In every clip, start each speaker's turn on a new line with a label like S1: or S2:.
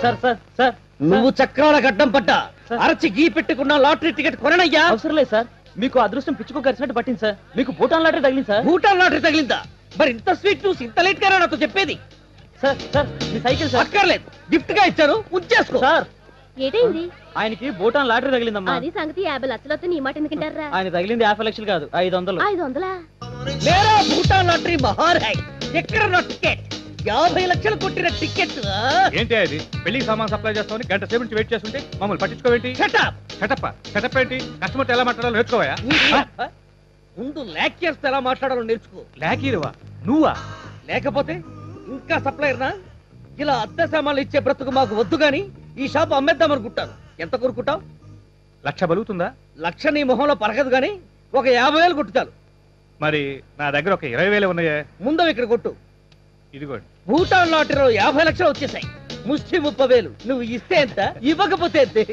S1: Sir sir sir
S2: నువ్వు చక్రాల గడ్డం పడ్డా
S1: సార్.
S2: అరచి గీ పెట్టుకున్న లాటరీ టికెట్ కొనయ్యా
S1: అవసరం లేదు సార్ మీకు అదృష్టం పిచ్చుకో కలిసినట్టు పట్టింది సార్ మీకు భూటాన్ లాటరీ తగిలింది సార్
S2: భూటాన్ లాటరీ తగిలిందా మరి ఇంత స్వీట్ న్యూస్ ఇంత లేట్ గానే నాతో చెప్పేది
S1: సార్ సార్ మీ సైకిల్ సార్
S2: అక్కర్లేదు గిఫ్ట్ గా ఇచ్చాను ఉంచేసుకో
S1: సార్
S3: ఏటైంది
S1: ఆయనకి భూటాన్ లాటరీ తగిలిందమ్మా
S3: అది సంగతి యాభై లక్షలు వస్తే నీ మాట ఎందుకంటారా
S1: ఆయన తగిలింది యాభై లక్షలు కాదు ఐదు వందలు
S3: ఐదు వందలా
S2: మేరా భూటాన్ లాటరీ మహార్ హై ఎక్కడ నా టికెట్ యాభై లక్షలు కొట్టిన టికెట్
S4: ఏంటి అది పెళ్లికి సామాన్ సప్లై చేస్తామని గంట సేపు నుంచి వెయిట్ చేస్తుంటే మమ్మల్ని పట్టించుకోవేంటి
S2: షటప్
S4: సెటప్ సెటప్ ఏంటి కస్టమర్ ఎలా మాట్లాడాలో నేర్చుకోవా
S2: ముందు ల్యాక్ చేస్తే ఎలా మాట్లాడాలో నేర్చుకో
S4: లాకీరువా నువ్వా
S2: లేకపోతే ఇంకా సప్లైర్ నా ఇలా అద్దె సామాన్లు ఇచ్చే బ్రతుకు మాకు వద్దు గాని ఈ షాప్ అమ్మేద్దాం అనుకుంటాను ఎంత కొనుక్కుంటావు
S4: లక్ష బలుగుతుందా
S2: లక్ష నీ మొహంలో పరగదు గాని ఒక యాభై వేలు కొట్టు చాలు
S4: మరి నా దగ్గర ఒక ఇరవై వేలు ఉన్నాయే
S2: ముందు ఇక్కడ కొట్టు
S4: ఇదిగోండి
S2: భూటాన్ లాటరీలో యాభై లక్షలు వచ్చేసాయి ముష్టి ముప్పై వేలు నువ్వు ఇస్తే ఎంత ఇవ్వకపోతే ఎంత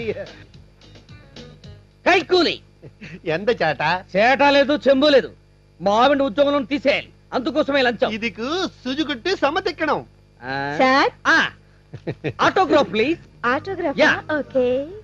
S2: కైకూలి
S5: ఎంత చాట
S2: చేట లేదు చెంబు లేదు మా ఆవిడ ఉద్యోగంలో తీసేయాలి అందుకోసమే లంచం
S5: ఇదికు సుజుగుట్టి సమ్మతిక్కడం
S2: ఆ,
S3: సార్
S2: ఆ, autograph please
S3: autograph
S2: ya.
S3: Okay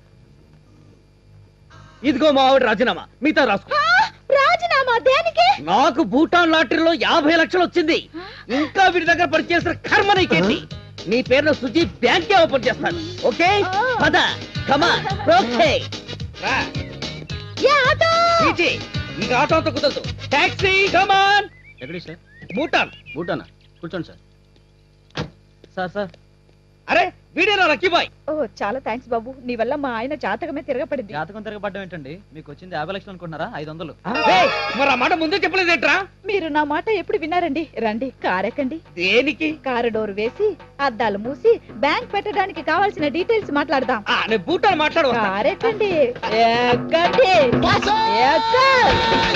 S2: ఇదిగో మా ఆవిడ రాజీనామా మిగతా రాసుకో
S3: రాజీనామా దేనికి
S2: నాకు భూటాన్ లాటరీలో యాభై లక్షలు వచ్చింది ఇంకా వీడి దగ్గర పనిచేసిన కర్మ నీకేంటి నీ పేరున సుజీ బ్యాంకే ఓపెన్ చేస్తాను ఓకే పద కమా ఓకే రా
S3: యా ఆటో
S2: చీచి ఇక ఆటోతో కుదరదు టాక్సీ కమాన్
S1: ఎక్కడి సార్
S2: భూటాన్
S1: భూటానా కూర్చోండి సార్ సార్ సార్
S2: అరే వీడేనా లక్కీ బాయ్
S6: ఓ చాలా థ్యాంక్స్ బాబు నీ వల్ల మా ఆయన జాతకమే తిరగపడింది
S1: జాతకం తిరగబడ్డం ఏంటండి మీకు వచ్చింది యాభై లక్షలు అనుకుంటున్నారా ఐదు వందలు
S2: ఏయ్, మరి ఆ మాట ముందే చెప్పలేదేంట్రా
S6: మీరు నా మాట ఎప్పుడు విన్నారండి రండి కారెక్కండి
S2: దేనికి
S6: కారు డోర్ వేసి అద్దాలు మూసి బ్యాంక్ పెట్టడానికి కావాల్సిన డీటెయిల్స్ మాట్లాడదాం
S2: ఆ, నేను భూటాన్ మాట్లాడు వస్తా.
S6: కారెక్కండి ఎక్కండి ఎక్క